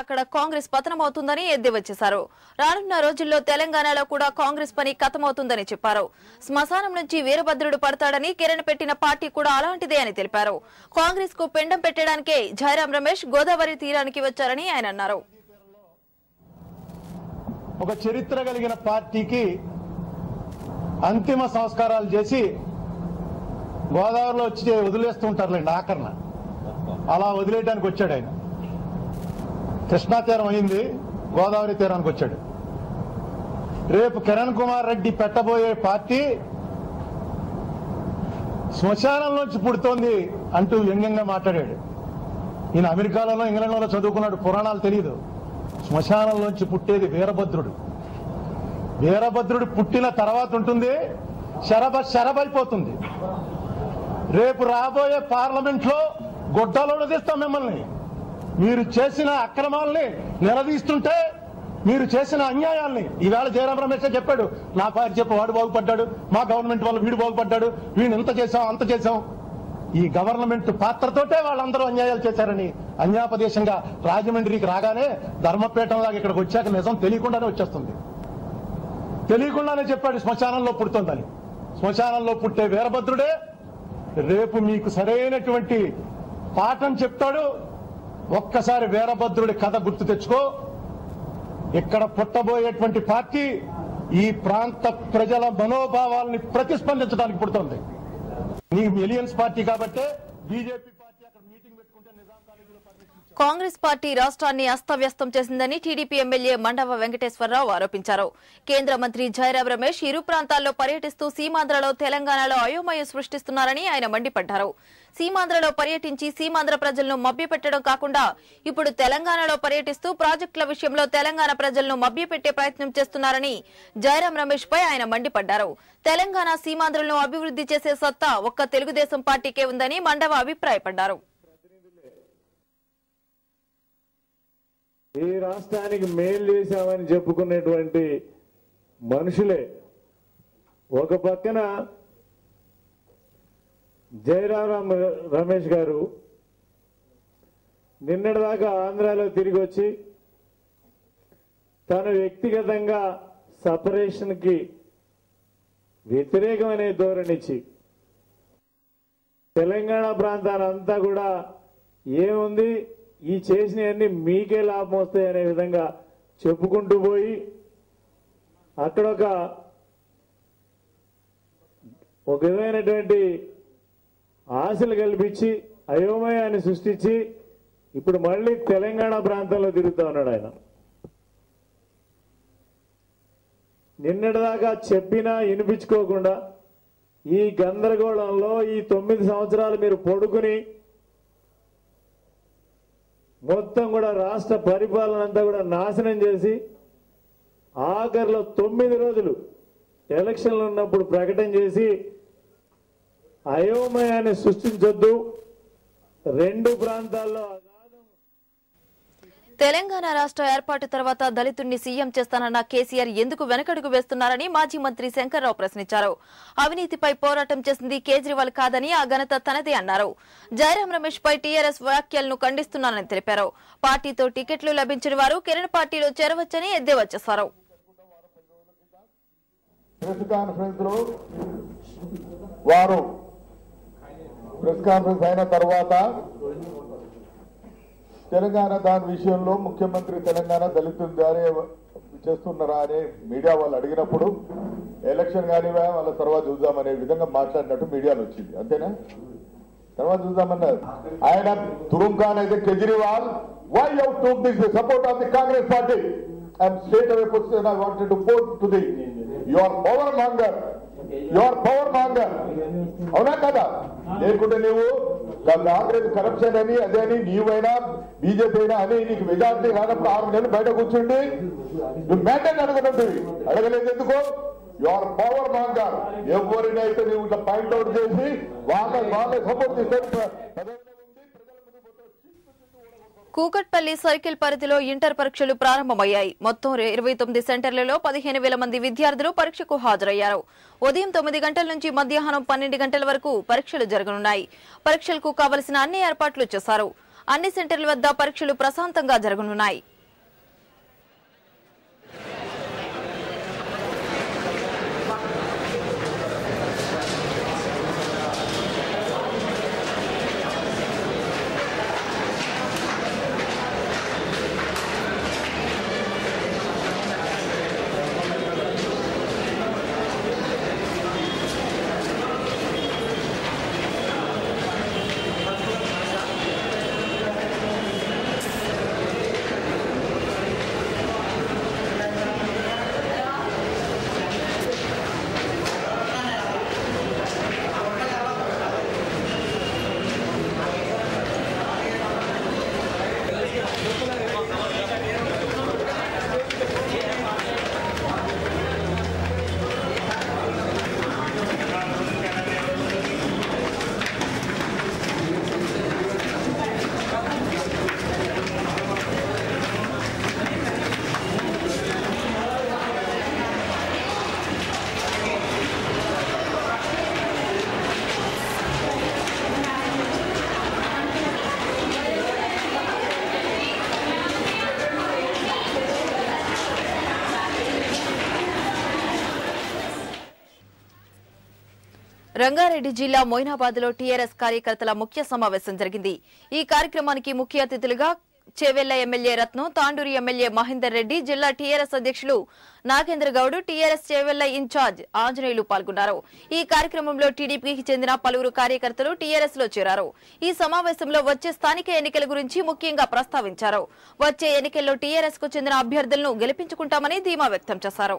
అక్కడ కాంగ్రెస్ పతనమవుతుందని ఎద్దేవా చేశారు రానున్న రోజుల్లో తెలంగాణలో కూడా కాంగ్రెస్ పని కథమవుతుందని చెప్పారు శ్మశానం నుంచి వీరభద్రుడు పడతాడని కిరణ్ పెట్టిన పార్టీ కూడా అలాంటిదే అని తెలిపారు కాంగ్రెస్ కు పెండం పెట్టడానికే జయరాం రమేష్ గోదావరి తీరానికి వచ్చారని ఆయన అన్నారు ఒక చరిత్ర కలిగిన పార్టీకి అంతిమ సంస్కారాలు చేసి గోదావరిలో వచ్చి వదిలేస్తూ ఉంటారులేండి ఆకరణ అలా వదిలేయడానికి వచ్చాడు ఆయన కృష్ణా తీరం అయింది గోదావరి తీరానికి వచ్చాడు రేపు కిరణ్ కుమార్ రెడ్డి పెట్టబోయే పార్టీ శ్మశానంలోంచి పుడుతోంది అంటూ వ్యంగ్యంగా మాట్లాడాడు ఈయన అమెరికాలోనో ఇంగ్లాండ్లో చదువుకున్నాడు పురాణాలు తెలియదు శ్మశానంలోంచి పుట్టేది వీరభద్రుడు వీరభద్రుడు పుట్టిన తర్వాత ఉంటుంది శరభ శరభైపోతుంది రేపు రాబోయే పార్లమెంట్ లో గొడ్డలోడు తీస్తాం మిమ్మల్ని మీరు చేసిన అక్రమాలని నిలదీస్తుంటే మీరు చేసిన అన్యాయాల్ని ఈవేళ జయరాం రమేష్ చెప్పాడు నా పార్టీ చెప్పు వాడు బాగుపడ్డాడు మా గవర్నమెంట్ వల్ల వీడు బాగుపడ్డాడు వీడిని ఇంత చేశాం అంత చేశాం ఈ గవర్నమెంట్ పాత్రతోటే వాళ్ళందరూ అన్యాయాలు చేశారని అన్యాపదేశంగా రాజమండ్రికి రాగానే ధర్మపీఠం లాగా ఇక్కడికి వచ్చాక నిజం తెలియకుండానే వచ్చేస్తుంది తెలియకుండానే చెప్పాడు శ్మశానంలో పుడుతుందని శ్మశానంలో పుట్టే వీరభద్రుడే రేపు మీకు సరైనటువంటి పాఠం చెప్తాడు ఒక్కసారి వీరభద్రుడి కథ గుర్తు తెచ్చుకో ఇక్కడ పుట్టబోయేటువంటి పార్టీ ఈ ప్రాంత ప్రజల మనోభావాల్ని ప్రతిస్పందించడానికి పుడుతుంది నీ మిలియన్స్ పార్టీ కాబట్టే బీజేపీ పార్టీ అక్కడ మీటింగ్ పెట్టుకుంటే నిజాం కాలేజీలో పర్మిషన్ ఇచ్చారు. కాంగ్రెస్ పార్టీ రాష్ట్రాన్ని అస్తవ్యస్తం చేసిందని టీడీపీ ఎమ్మెల్యే మండవ వెంకటేశ్వరరావు ఆరోపించారు కేంద్ర మంత్రి జయరాం రమేష్ ఇరు ప్రాంతాల్లో పర్యటిస్తూ సీమాంధ్రలో తెలంగాణలో అయోమయం సృష్టిస్తున్నారని ఆయన మండిపడ్డారు సీమాంధ్రలో పర్యటించి సీమాంధ్ర ప్రజలను మభ్యపెట్టడం కాకుండా ఇప్పుడు తెలంగాణలో పర్యటిస్తూ ప్రాజెక్టుల విషయంలో తెలంగాణ ప్రజలను మభ్యపెట్టే ప్రయత్నం చేస్తున్నారని జయరాం రమేష్ పై ఆయన మండిపడ్డారు తెలంగాణ సీమాంధ్రలను అభివృద్ధి చేసే సత్తా ఒక్క తెలుగుదేశం పార్టీకే ఉందని మండవ అభిప్రాయపడ్డారు ఈ రాష్ట్రానికి మేలు చేశామని చెప్పుకునేటువంటి మనుషులే ఒక పక్కన జయరాం రమేష్ గారు నిన్నటిదాకా ఆంధ్రాలో తిరిగి వచ్చి తను వ్యక్తిగతంగా సపరేషన్కి వ్యతిరేకమనే ధోరణిచ్చి తెలంగాణ ప్రాంతానంతా కూడా ఏముంది ఈ చేసినవన్నీ మీకే లాభం వస్తాయి అనే విధంగా చెప్పుకుంటూ పోయి అక్కడ ఒక ఒక విధమైనటువంటి ఆశలు కల్పించి అయోమయాన్ని సృష్టించి ఇప్పుడు మళ్ళీ తెలంగాణ ప్రాంతంలో తిరుగుతా ఉన్నాడు ఆయన నిన్నటిదాకా చెప్పినా వినిపించుకోకుండా ఈ గందరగోళంలో ఈ తొమ్మిది సంవత్సరాలు మీరు పడుకుని మొత్తం కూడా రాష్ట్ర పరిపాలన అంతా కూడా నాశనం చేసి ఆఖరిలో తొమ్మిది రోజులు ఎలక్షన్లు ఉన్నప్పుడు ప్రకటన చేసి అయోమయాన్ని సృష్టించొద్దు రెండు ప్రాంతాల్లో అగాధం తెలంగాణ రాష్ట్ర ఏర్పాటు తర్వాత దళితుడిని సీఎం చేస్తానన్న కేసీఆర్ ఎందుకు వెనకడుగు వేస్తున్నారని మాజీ మంత్రి శంకర్రావు ప్రశ్నించారు అవినీతిపై పోరాటం చేసింది కేజ్రీవాల్ కాదని ఆ ఘనత తనదే అన్నారు జయరాం రమేష్ పై టీఆర్ఎస్ వ్యాఖ్యలను ఖండిస్తున్నానని తెలిపారు పార్టీతో టికెట్లు లభించిన వారు కిరణ్ పార్టీలో చేరవచ్చని ఎద్దేవా చేశారు ప్రెస్ కాన్ఫరెన్స్ లో వారు ప్రెస్ కాన్ఫరెన్స్ అయిన తర్వాత తెలంగాణ దాని విషయంలో ముఖ్యమంత్రి తెలంగాణ దళితుల దారి చేస్తున్నారా అని మీడియా వాళ్ళు అడిగినప్పుడు ఎలక్షన్ కానీ వాళ్ళ తర్వాత చూద్దామనే విధంగా మాట్లాడినట్టు మీడియాలో వచ్చింది అంతేనా తర్వాత చూద్దామన్నారు ఆయన తురుంఖాన్ అయితే Kejriwal why you took this support of the Congress party I'm state away position I wanted to port to the your power monger your power monger అవునా కదా లేకుంటే నువ్వు కాంగ్రెస్ కరప్షన్ అని అదే అని నీవైనా బీజేపీ అయినా అని నీకు మెజార్టీ రానప్పుడు ఆరు నెలలు బయట కూర్చుండి నువ్వు మ్యాండేట్ అడగనుంటివి అడగలేదు ఎందుకు యువర్ పవర్ మాంగర్ ఎవరినైతే నువ్వు ఇట్లా పాయింట్అవుట్ చేసి వాళ్ళ వాళ్ళ సపోర్ట్ చేస్తే పదవిలో ఉండి ప్రజల ముందు పోతే కూకట్పల్లి సర్కిల్ పరిధిలో ఇంటర్ పరీక్షలు ప్రారంభమయ్యాయి మొత్తం ఇరవై తొమ్మిది సెంటర్లలో పదిహేను వేల మంది విద్యార్థులు పరీక్షకు హాజరయ్యారు ఉదయం తొమ్మిది గంటల నుంచి మధ్యాహ్నం పన్నెండు గంటల వరకు పరీక్షలు జరగనున్నాయి పరీక్షలకు కావలసిన అన్ని ఏర్పాట్లు చేశారు అన్ని సెంటర్ల వద్ద పరీక్షలు ప్రశాంతంగా జరగనున్నాయి రంగారెడ్డి జిల్లా మొయినాబాద్ లో టీఆర్ఎస్ కార్యకర్తల ముఖ్య సమావేశం జరిగింది ఈ కార్యక్రమానికి ముఖ్య అతిథులుగా చేవెళ్ల ఎమ్మెల్యే రత్నం తాండూరు ఎమ్మెల్యే మహేందర్ రెడ్డి జిల్లా టీఆర్ఎస్ అధ్యక్షులు నాగేంద్ర గౌడ్ టీఆర్ఎస్ చేవెళ్ల ఇన్ఛార్జ్ ఆంజనేయులు పాల్గొన్నారు ఈ కార్యక్రమంలో టీడీపీకి చెందిన పలువురు కార్యకర్తలు టీఆర్ఎస్ లో చేరారు ఈ సమావేశంలో వచ్చే స్థానిక ఎన్నికల గురించి ముఖ్యంగా ప్రస్తావించారు వచ్చే ఎన్నికల్లో టీఆర్ఎస్ కు చెందిన అభ్యర్థులను గెలిపించుకుంటామని ధీమా వ్యక్తం చేశారు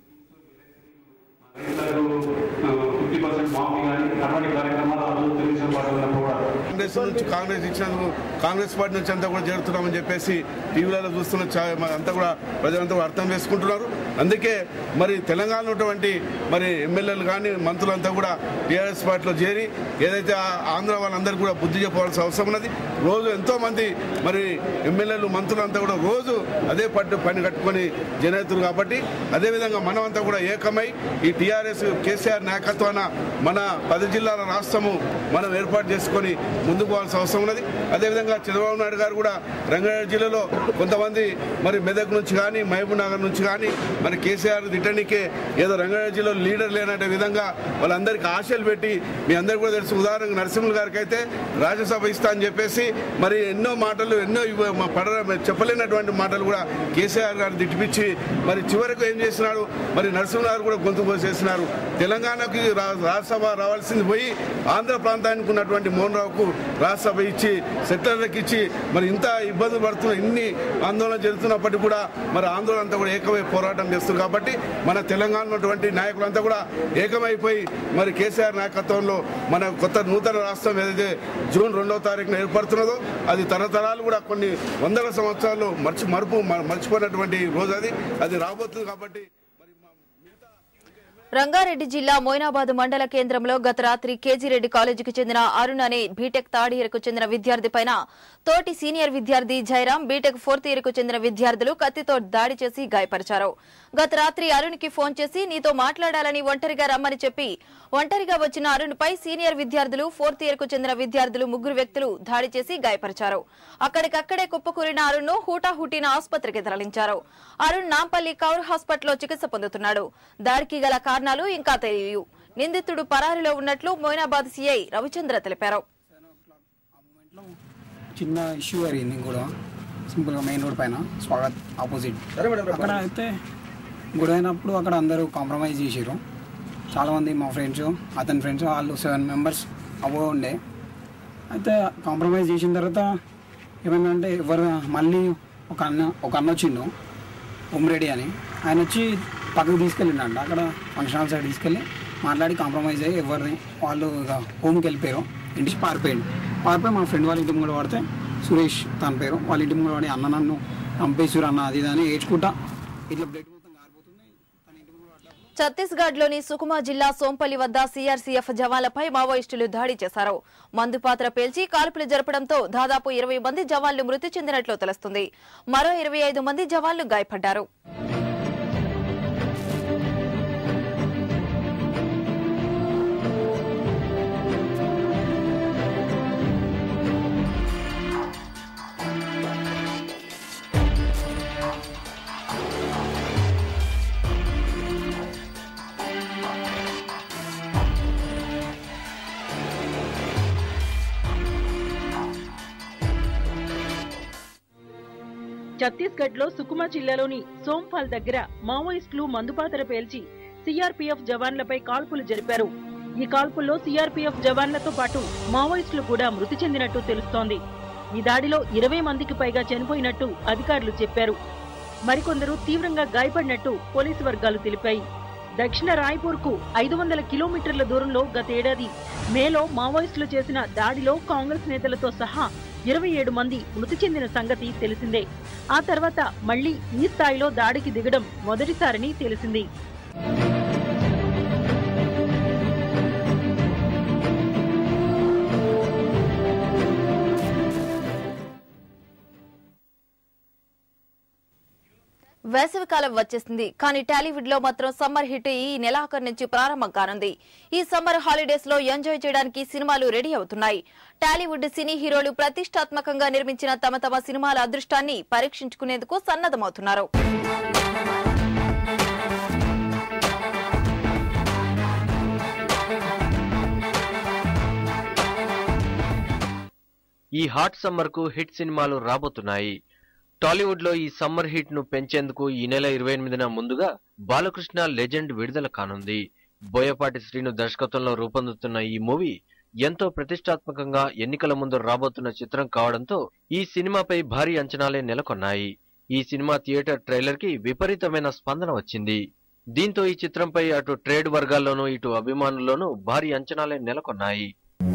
ఫిఫ్టీ పర్సెంట్ మాఫీ కానీ అటువంటి కార్యక్రమాలు ఆ రోజు తెలుగుదేశం పార్టీ ఉన్నప్పుడు కూడా కాంగ్రెస్ నుంచి కాంగ్రెస్ ఇచ్చినందుకు కాంగ్రెస్ పార్టీ నుంచి అంతా కూడా చేరుతున్నామని చెప్పేసి టీవీలలో చూస్తున్న చా- మరి అంతా కూడా ప్రజలంతా కూడా అర్థం చేసుకుంటున్నారు అందుకే మరి తెలంగాణ ఉన్నటువంటి మరి ఎమ్మెల్యేలు కానీ మంత్రులంతా కూడా టీఆర్ఎస్ పార్టీలో చేరి ఏదైతే ఆ ఆంధ్ర వాళ్ళందరూ కూడా బుద్ధి చెప్పవలసిన అవసరం ఉన్నది రోజు ఎంతో మంది మరి ఎమ్మెల్యేలు మంత్రులంతా కూడా రోజు అదే పట్టు పని కట్టుకొని జనేతులు కాబట్టి అదేవిధంగా మనమంతా కూడా ఏకమై ఈ టీఆర్ఎస్ కేసీఆర్ నాయకత్వాన మన పది జిల్లాల రాష్ట్రము మనం ఏర్పాటు చేసుకొని ముందుకు పోవాల్సిన అవసరం ఉన్నది అదేవిధంగా చంద్రబాబు నాయుడు గారు కూడా రంగారెడ్డి జిల్లాలో కొంతమంది మరి మెదక్ నుంచి కానీ మహబూబ్ నగర్ నుంచి కానీ మరి కేసీఆర్ తిట్టడానికే ఏదో రంగారెడ్డి జిల్లాలో లీడర్ లేనట్టే విధంగా వాళ్ళందరికీ ఆశలు పెట్టి మీ అందరికీ కూడా తెలుసు ఉదాహరణకు నరసింహులు గారికి అయితే రాజ్యసభ ఇస్తా అని చెప్పేసి మరి ఎన్నో మాటలు ఎన్నో ఇవ్వ- మా పడ చెప్పలేనటువంటి మాటలు కూడా కేసీఆర్ గారు తిట్టిపించి మరి చివరకు ఏం చేసినాడు మరి నరసింహ గారు కూడా గొంతు పోసేసినారు తెలంగాణకి రా- రాజ్యసభ రావాల్సింది పోయి ఆంధ్ర ప్రాంతానికి ఉన్నటువంటి మోహన్ రావుకు రాజ్యసభ ఇచ్చి సెక్టర్లకు ఇచ్చి మరి ఇంత ఇబ్బందులు పడుతున్న ఇన్ని ఆందోళన జరుగుతున్నప్పటికీ కూడా మరి ఆందోళన అంతా కూడా ఏకమై పోరాటం చేస్తుంది కాబట్టి మన తెలంగాణ ఉన్నటువంటి నాయకులంతా కూడా ఏకమైపోయి మరి కేసీఆర్ నాయకత్వంలో మన కొత్త నూతన రాష్ట్రం ఏదైతే జూన్ రెండవ తారీఖున ఏర్పడుతున్నదో అది తరతరాలు కూడా కొన్ని వందల సంవత్సరాలు మర్చి మరుపు మ- మర్చిపోయినటువంటి రోజు అది అది రాబోతుంది కాబట్టి మరి మా- రంగారెడ్డి జిల్లా మోయినాబాద్ మండల కేంద్రంలో గత రాత్రి కేజీరెడ్డి కాలేజీకి చెందిన అరుణ్ అనే బీటెక్ థర్డ్ ఇయర్ కు చెందిన విద్యార్థి పైన తోటి సీనియర్ విద్యార్థి జైరాం బీటెక్ ఫోర్త్ ఇయర్ కు చెందిన విద్యార్థులు కత్తితో దాడి చేసి గాయపరిచారు గత రాత్రి అరుణ్ కి ఫోన్ చేసి నీతో మాట్లాడాలని ఒంటరిగా రమ్మని చెప్పి ఒంటరిగా వచ్చిన అరుణ్ పై సీనియర్ విద్యార్థులు ఫోర్త్ ఇయర్ కు చెందిన విద్యార్థులు ముగ్గురు వ్యక్తులు దాడి చేసి గాయపరిచారు అక్కడికక్కడే కుప్పకూలిన అరుణ్ ను హూటాహుటిన ఆసుపత్రికి తరలించారు అరుణ్ నాంపల్లి కౌర్ హాస్పిటల్లో చికిత్స పొందుతున్నాడు దాడికి గల కారణాలు ఇంకా తెలియవు నిందితుడు పరారిలో ఉన్నట్లు మోయినాబాద్ సీఐ రవిచంద్ర తెలిపారు చిన్న ఇష్యూ జరిగింది కూడా సింపుల్గా మెయిన్ రోడ్ పైన స్వాగత్ ఆపోజిట్ అక్కడ అయితే గొడవ అయినప్పుడు అక్కడ అందరూ కాంప్రమైజ్ చేసారు చాలామంది మా ఫ్రెండ్స్ అతని ఫ్రెండ్స్ వాళ్ళు సెవెన్ మెంబర్స్ అవో ఉండే అయితే కాంప్రమైజ్ చేసిన తర్వాత ఏమైందంటే ఎవరు మళ్ళీ ఒక అన్న ఒక అన్న వచ్చిండు ఉమ్రెడ్డి అని ఆయన వచ్చి పక్కకు తీసుకెళ్ళిండంట అక్కడ ఫంక్షన్ హాల్ సైడ్ తీసుకెళ్ళి మాట్లాడి కాంప్రమైజ్ అయ్యి ఎవరిని వాళ్ళు ఇక హోమ్కి వెళ్ళిపోయారు ఇంటికి పారిపోయాడు పారిపోయి మా ఫ్రెండ్ వాళ్ళ ఇంటి ముందు పడితే సురేష్ తన పేరు వాళ్ళ ఇంటి ముందు పడి అన్న నన్ను చంపేసారు అన్న అది ఇది అని ఏడ్చుకుంటా ఇట్లా బ్లడ్ మొత్తం గారిపోతుంది తన ఇంటి ముందు పడ్డ ఛత్తీస్గఢ్ లోని సుకుమా జిల్లా సోంపల్లి వద్ద సీఆర్సీఎఫ్ జవాన్లపై మావోయిస్టులు దాడి చేశారు మందు పాత్ర పేల్చి కాల్పులు జరపడంతో దాదాపు ఇరవై మంది జవాన్లు మృతి చెందినట్లు తెలుస్తుంది మరో ఇరవై ఐదు మంది జవాన్లు గాయపడ్డారు ఛత్తీస్గఢ్ లో సుకుమా జిల్లాలోని సోంఫాల్ దగ్గర మావోయిస్టులు మందుపాతర పేల్చి సిఆర్పీఎఫ్ జవాన్లపై కాల్పులు జరిపారు ఈ కాల్పుల్లో సిఆర్పీఎఫ్ జవాన్లతో పాటు మావోయిస్టులు కూడా మృతి చెందినట్టు తెలుస్తోంది ఈ దాడిలో ఇరవై మందికి పైగా చనిపోయినట్టు అధికారులు చెప్పారు మరికొందరు తీవ్రంగా గాయపడినట్టు పోలీసు వర్గాలు తెలిపాయి దక్షిణ రాయ్పూర్ కు ఐదు వందల కిలోమీటర్ల దూరంలో గతేడాది మేలో మావోయిస్టులు చేసిన దాడిలో కాంగ్రెస్ నేతలతో సహా ఇరవై ఏడు మంది మృతి చెందిన సంగతి తెలిసిందే ఆ తర్వాత మళ్లీ ఈ స్థాయిలో దాడికి దిగడం మొదటిసారని తెలిసింది వేసవికాలం వచ్చేసింది కానీ టాలీవుడ్ లో మాత్రం సమ్మర్ హిట్ ఈ నెలాఖరు నుంచి ప్రారంభం కానుంది ఈ సమ్మర్ హాలిడేస్ లో ఎంజాయ్ చేయడానికి సినిమాలు రెడీ అవుతున్నాయి టాలీవుడ్ సినీ హీరోలు ప్రతిష్టాత్మకంగా నిర్మించిన తమ తమ సినిమాల అదృష్టాన్ని పరీక్షించుకునేందుకు సన్నద్దమవుతున్నారు ఈ హాట్ సమ్మర్ కు హిట్ సినిమాలు రాబోతున్నాయి టాలీవుడ్ లో ఈ సమ్మర్ హిట్ ను పెంచేందుకు ఈ నెల ఇరవై ఎనిమిదిన ముందుగా బాలకృష్ణ లెజెండ్ విడుదల కానుంది బోయపాటి శ్రీను దర్శకత్వంలో రూపొందుతున్న ఈ మూవీ ఎంతో ప్రతిష్టాత్మకంగా ఎన్నికల ముందు రాబోతున్న చిత్రం కావడంతో ఈ సినిమాపై భారీ అంచనాలే నెలకొన్నాయి ఈ సినిమా థియేటర్ ట్రైలర్ కి విపరీతమైన స్పందన వచ్చింది దీంతో ఈ చిత్రంపై అటు ట్రేడ్ వర్గాల్లోనూ ఇటు అభిమానుల్లోనూ భారీ అంచనాలే నెలకొన్నాయి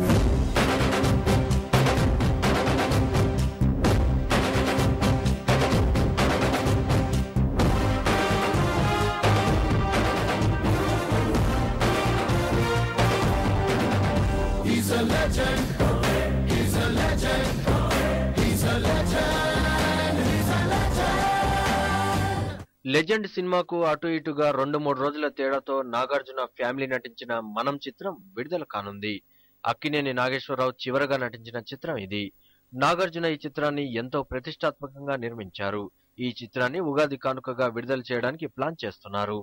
లెజెండ్ సినిమాకు అటు ఇటుగా రెండు మూడు రోజుల తేడాతో నాగార్జున ఫ్యామిలీ నటించిన మనం చిత్రం విడుదల కానుంది అక్కినేని నాగేశ్వరరావు చివరగా నటించిన చిత్రం ఇది నాగార్జున ఈ చిత్రాన్ని ఎంతో ప్రతిష్టాత్మకంగా నిర్మించారు ఈ చిత్రాన్ని ఉగాది కానుకగా విడుదల చేయడానికి ప్లాన్ చేస్తున్నారు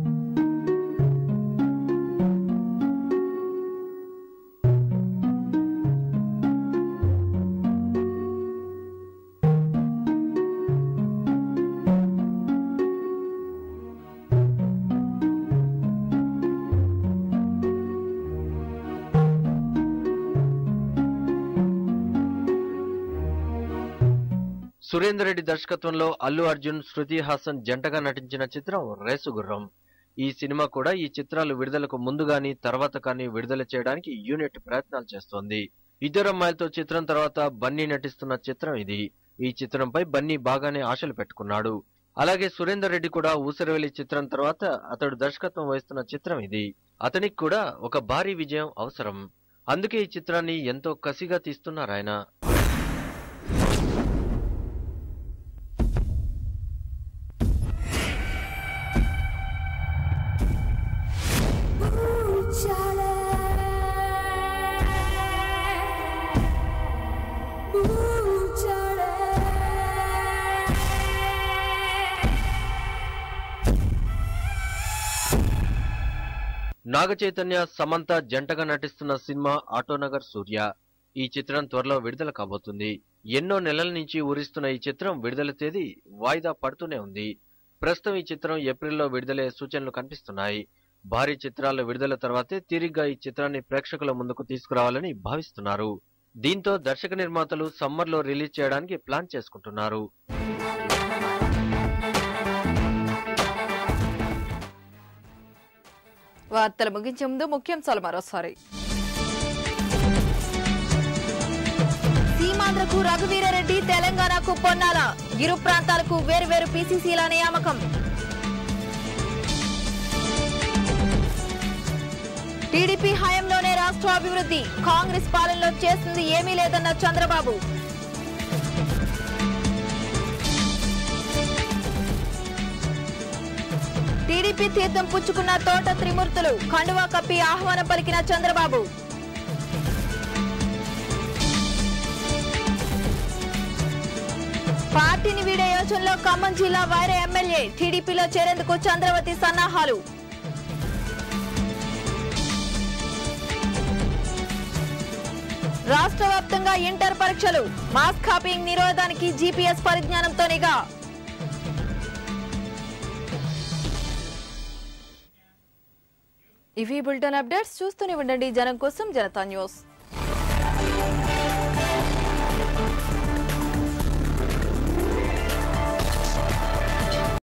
సురేందర్ రెడ్డి దర్శకత్వంలో అల్లు అర్జున్ శృతి హాసన్ జంటగా నటించిన చిత్రం రేసుగుర్రం ఈ సినిమా కూడా ఈ చిత్రాలు విడుదలకు ముందు గాని తర్వాత కానీ విడుదల చేయడానికి యూనిట్ ప్రయత్నాలు చేస్తోంది ఇద్దరు అమ్మాయిలతో చిత్రం తర్వాత బన్నీ నటిస్తున్న చిత్రం ఇది ఈ చిత్రంపై బన్నీ బాగానే ఆశలు పెట్టుకున్నాడు అలాగే సురేందర్ రెడ్డి కూడా ఊసరవెల్లి చిత్రం తర్వాత అతడు దర్శకత్వం వహిస్తున్న చిత్రం ఇది అతనికి కూడా ఒక భారీ విజయం అవసరం అందుకే ఈ చిత్రాన్ని ఎంతో కసిగా తీస్తున్నారు ఆయన నాగ చైతన్య సమంత జంటగా నటిస్తున్న సినిమా ఆటోనగర్ సూర్య ఈ చిత్రం త్వరలో విడుదల కాబోతుంది ఎన్నో నెలల నుంచి ఊరిస్తున్న ఈ చిత్రం విడుదల తేదీ వాయిదా పడుతూనే ఉంది ప్రస్తుతం ఈ చిత్రం ఏప్రిల్లో విడుదలయ్యే సూచనలు కనిపిస్తున్నాయి భారీ చిత్రాల విడుదల తర్వాతే తిరిగ్గా ఈ చిత్రాన్ని ప్రేక్షకుల ముందుకు తీసుకురావాలని భావిస్తున్నారు దీంతో దర్శక నిర్మాతలు సమ్మర్లో రిలీజ్ చేయడానికి ప్లాన్ చేసుకుంటున్నారు వార్తలు ముగించే ముందు ముఖ్యాంశాలు మరోసారి సీమాంధ్రకు రఘువీరారెడ్డి తెలంగాణకు పొన్నాల ఇరు ప్రాంతాలకు వేరువేరు పీసీసీల నియామకం టీడీపీ హయాంలోనే రాష్ట్ర అభివృద్ధి కాంగ్రెస్ పాలనలో చేసింది ఏమీ లేదన్న చంద్రబాబు టీడీపీ తీర్థం పుచ్చుకున్న తోట త్రిమూర్తులు కండువా కప్పి ఆహ్వానం పలికిన చంద్రబాబు పార్టీని వీడే యోచనలో ఖమ్మం జిల్లా వైరే ఎమ్మెల్యే టీడీపీలో చేరేందుకు చంద్రవతి సన్నాహాలు రాష్ట్ర వ్యాప్తంగా ఇంటర్ పరీక్షలు మాస్ కాపీయింగ్ నిరోధానికి జీపీఎస్ పరిజ్ఞానంతో నిఘా ఇవి బులెటిన్ అప్డేట్స్ చూస్తూనే ఉండండి జనం కోసం జనతా న్యూస్